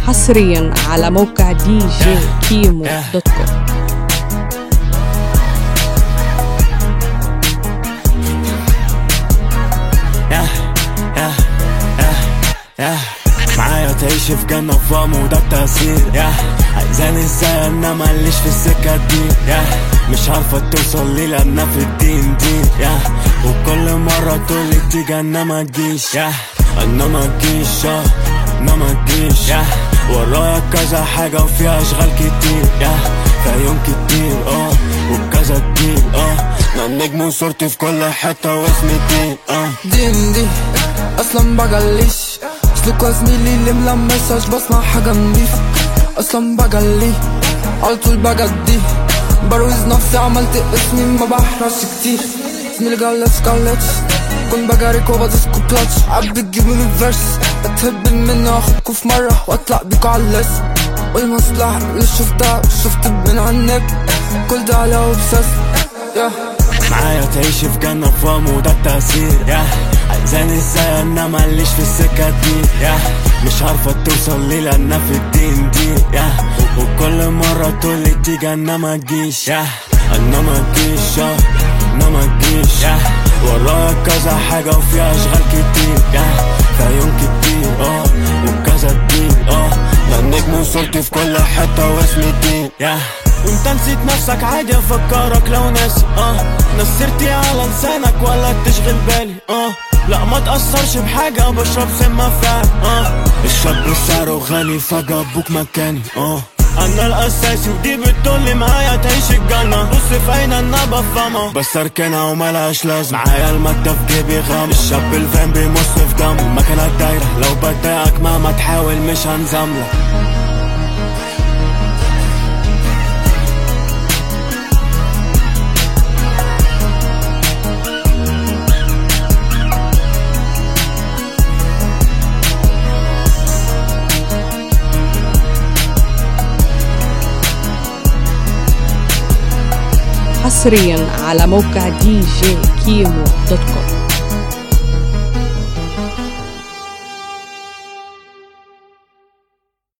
حصريا على موقع دي جي كيمو دوت كوم ياه ياه ياه ياه معايا تعيش في جنة فام وده التأثير ياه عايزاني ازاي انا ماليش في السكة دي ياه مش عارفة توصل لي لأنا في الدين دي ياه وكل مرة تقولي تيجي انا ما تجيش ياه انا ما تجيش اه انا ما تجيش ياه ورايا كذا حاجة وفيها اشغال كتير ياه في عيون كتير اه وكذا كتير اه انا نجم وصورتي في كل حتة واسمي دين اه دي ام دي اصلا بجليش سلوك زميلي اللي ملمساش بسمع حاجة نضيفة اصلا بجلي على طول بجدي بروز نفسي عملت اسمي ما بحرش كتير زميلي جلتش جلتش كنت بجاريك وبدوس كوبلاتش عبي تجيب من الفيرس اتهب منه اخدكوا في مرة واطلع بيكوا على الليست والمصلحة اللي شفتها شفت من على النت كل ده على اوبسس yeah. معايا تعيش في جنة فام وده التأثير ياه عايزاني ازاي انا ماليش في السكة دي ياه مش عارفة توصل لي لأنا في الدين دي ياه وكل مرة تقولي تيجي انا ما تجيش ياه انا ما تجيش اه انا ما تجيش ياه ورايا كذا حاجة وفيها اشغال كتير ياه في عيون كتير اه وكذا كتير اه ده النجم وصورتي في كل حتة واسمي دين ياه وانت نسيت نفسك عادي افكرك لو ناسي اه نسرتي على لسانك ولا تشغل بالي اه لا ما تأثرش بحاجة بشرب سما فعلا اه الشاب سعره غالي فجأة ابوك مكاني اه انا الاساسي ودي بتقولي معايا تعيش الجنة بص في عين انا بفهمها بس اركنها وملهاش لازمة معايا المادة في جيبي غام الشاب الفان بيمص في دم المكنة دايرة لو بضايقك مهما تحاول مش هنزاملك حصريا على موقع دي جي كيمو دوت كوم